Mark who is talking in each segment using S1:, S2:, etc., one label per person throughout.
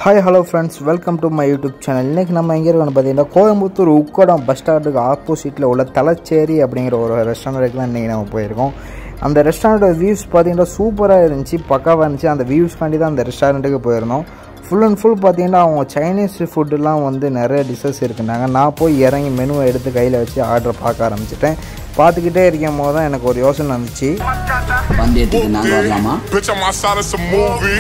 S1: Hi hello friends welcome to my YouTube channel இன்றைக்கி நம்ம எங்கே இருக்கோம்னு பார்த்தீங்கன்னா கோயம்புத்தூர் உக்கடம் பஸ் ஸ்டாண்டுக்கு ஆப்போசிட்டில் உள்ள தலச்சேரி அப்படிங்கிற ஒரு ரெஸ்டாரண்ட்டுக்கு தான் இன்றைக்கி நம்ம போயிருக்கோம் அந்த ரெஸ்டாரண்ட்டோட வியூஸ் பார்த்தீங்கன்னா சூப்பராக இருந்துச்சு பக்காவாக இருந்துச்சு அந்த வியூஸ்க்காண்டி தான் அந்த ரெஸ்டாரண்ட்டுக்கு போயிருந்தோம் ஃபுல் அண்ட் ஃபுல் பார்த்தீங்கன்னா அவங்க சைனீஸ் ஃபுட்டுலாம் வந்து நிறைய டிஷ்ஷஸ் இருக்குனாங்க நான் போய் இறங்கி மெனுவை எடுத்து கையில் வச்சு ஆர்டர் பார்க்க ஆரம்பிச்சிட்டேன் பார்த்துக்கிட்டே இருக்கும் போது தான் எனக்கு ஒரு யோசனை வந்துச்சு
S2: பந்தயத்துக்கு நாங்க வரலாமா
S3: Bitch, I'm outside of some movie.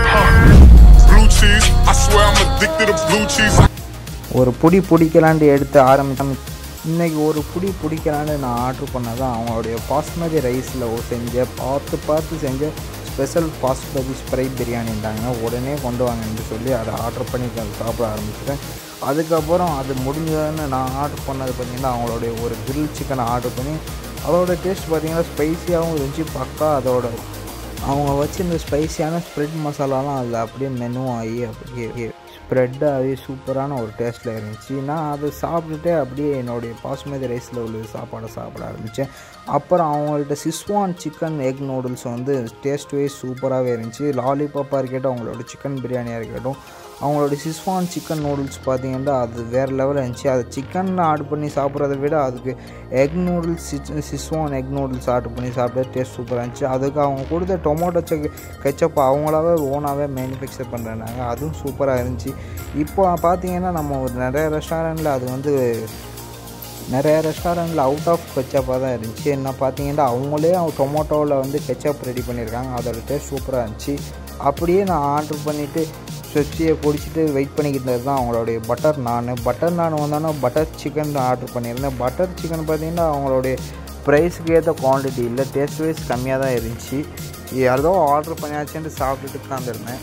S3: Blue cheese, I swear I'm addicted to blue cheese.
S1: ஒரு புடி பிடிக்கலான்ட்டு எடுத்து ஆரம்பித்தேன் இன்றைக்கி ஒரு புடி பிடிக்கலான்னு நான் ஆர்டர் பண்ணதான் அவங்களுடைய பாஸ்மதி ரைஸில் செஞ்ச பார்த்து பார்த்து செஞ்ச ஸ்பெஷல் பாஸ்மதி ஸ்ப்ரை பிரியாணின்றாங்க உடனே கொண்டு வாங்கன்னு சொல்லி அதை ஆர்டர் பண்ணி நான் சாப்பிட ஆரம்பிச்சிட்டேன் அதுக்கப்புறம் அது முடிஞ்சதுன்னு நான் ஆர்டர் பண்ணது பார்த்திங்கன்னா அவங்களுடைய ஒரு grill சிக்கனை ஆர்டர் பண்ணி அதோட டேஸ்ட் பார்த்திங்கன்னா ஸ்பைஸியாகவும் இருந்துச்சு பக்கா அதோட அவங்க வச்சிருந்த ஸ்பைசியான ஸ்ப்ரெட் மசாலாலாம் அதில் அப்படியே மெனு ஆகி அப்படியே ஸ்ப்ரெட் ஆகி சூப்பரான ஒரு டேஸ்ட்டில் இருந்துச்சு நான் அதை சாப்பிட்டுட்டே அப்படியே என்னுடைய பாஸ்மதி ரைஸில் உள்ள சாப்பாடை சாப்பிட ஆரம்பித்தேன் அப்புறம் அவங்கள்ட்ட சிஸ்வான் சிக்கன் எக் நூடுல்ஸ் வந்து டேஸ்ட் வைஸ் சூப்பராகவே இருந்துச்சு லாலிபாப்பாக இருக்கட்டும் அவங்களோட சிக்கன் பிரியாணியாக இருக்கட்டும் அவங்களோட சிஸ்வான் சிக்கன் நூடுல்ஸ் பார்த்தீங்கன்னா அது வேறு லெவலில் இருந்துச்சு அது சிக்கன் ஆர்டர் பண்ணி சாப்பிட்றத விட அதுக்கு egg noodles Schezwan egg noodles order பண்ணி சாப்பிட டேஸ்ட் சூப்பராக இருந்துச்சு அதுக்கு அவங்க கொடுத்த டொமேட்டோ செக் கெச்சப் அவங்களாவே ஓனாகவே மேனுஃபேக்சர் பண்ணுறாங்க அதுவும் சூப்பராக இருந்துச்சு இப்போ பார்த்தீங்கன்னா நம்ம ஒரு நிறைய ரெஸ்டாரண்ட்டில் அது வந்து நிறைய ரெஸ்டாரண்ட்டில் அவுட் ஆஃப் கெச்சப்பாக தான் இருந்துச்சு என்ன பார்த்தீங்கன்னா அவங்களே டொமேட்டோவில் வந்து கெச்சப் ரெடி பண்ணியிருக்காங்க அதோட டேஸ்ட் சூப்பராக இருந்துச்சு அப்படியே நான் ஆர்டர் பண்ணிவிட்டு ஸ்வெப்சியை பிடிச்சிட்டு வெயிட் பண்ணிக்கிட்டு இருந்தது தான் அவங்களுடைய பட்டர் நான் பட்டர் நான் வந்தோன்னா பட்டர் சிக்கன் ஆர்டர் பண்ணியிருந்தேன் பட்டர் சிக்கன் பார்த்தீங்கன்னா அவங்களுடைய ப்ரைஸுக்கு ஏற்ற குவான்டிட்டி இல்லை டேஸ்ட் வைஸ் கம்மியாக தான் இருந்துச்சு ஏதோ ஆர்டர் பண்ணியாச்சுன்ட்டு சாப்பிட்டுட்டு உட்காந்துருந்தேன்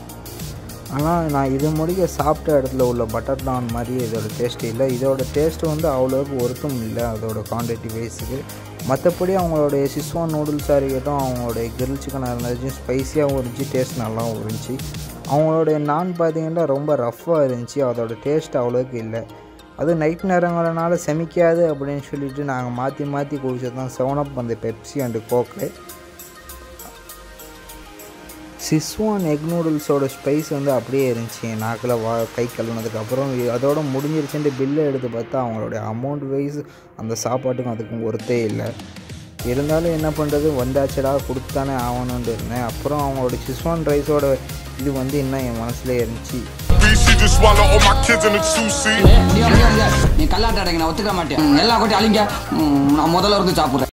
S1: ஆனால் நான் இது முடிக்க சாப்பிட்ட இடத்துல உள்ள பட்டர் நான் மாதிரி இதோட டேஸ்ட் இல்லை இதோட டேஸ்ட் வந்து அவ்வளோவுக்கு ஒருத்தும் இல்லை அதோட குவான்டிட்டி வைஸுக்கு மற்றபடி அவங்களுடைய சிஸ்வான் நூடுல்ஸாக இருக்கட்டும் அவங்களுடைய கிரில் சிக்கனாக இருந்துச்சு ஸ்பைஸியாகவும் இருந்துச்சு டேஸ்ட் நல்லாவும் இருந்துச்சு அவங்களுடைய நான் பார்த்தீங்கன்னா ரொம்ப ரஃப்பாக இருந்துச்சு அதோட டேஸ்ட் அவ்வளோக்கு இல்லை அது நைட் நேரங்களனால செமிக்காது அப்படின்னு சொல்லிட்டு நாங்கள் மாற்றி மாற்றி குடிச்சது தான் செவன் அப் அந்த Pepsi and Coke Schezwan egg நூடுல்ஸோட ஸ்பைஸ் வந்து அப்படியே இருந்துச்சு என் நாக்கில் வா கை கழுவுனதுக்கப்புறம் அதோட முடிஞ்சிருச்சுன்ட்டு பில்லை எடுத்து பார்த்தா அவங்களுடைய அமௌண்ட் வைஸ் அந்த சாப்பாட்டுக்கும் அதுக்கும் ஒருத்தே இல்லை இருந்தாலும் என்ன பண்ணுறது வந்தாச்சடா கொடுத்தானே ஆகணுன்ட்டு இருந்தேன் அப்புறம் அவங்களோட சிஸ்வான் ரைஸோட இது வந்து இன்னும் என் மனசுலேயே இருந்துச்சு
S3: B, she just swallow all my kids in a two seat.
S2: முடியாது முடியாது முடியாது நீ கல்லாட்ட அடைங்க நான் ஒத்துக்க மாட்டேன் ம், எல்லாம் கொட்டி அழிங்க ம், நான் முதல்ல இருந்து சாப்பிட்றேன்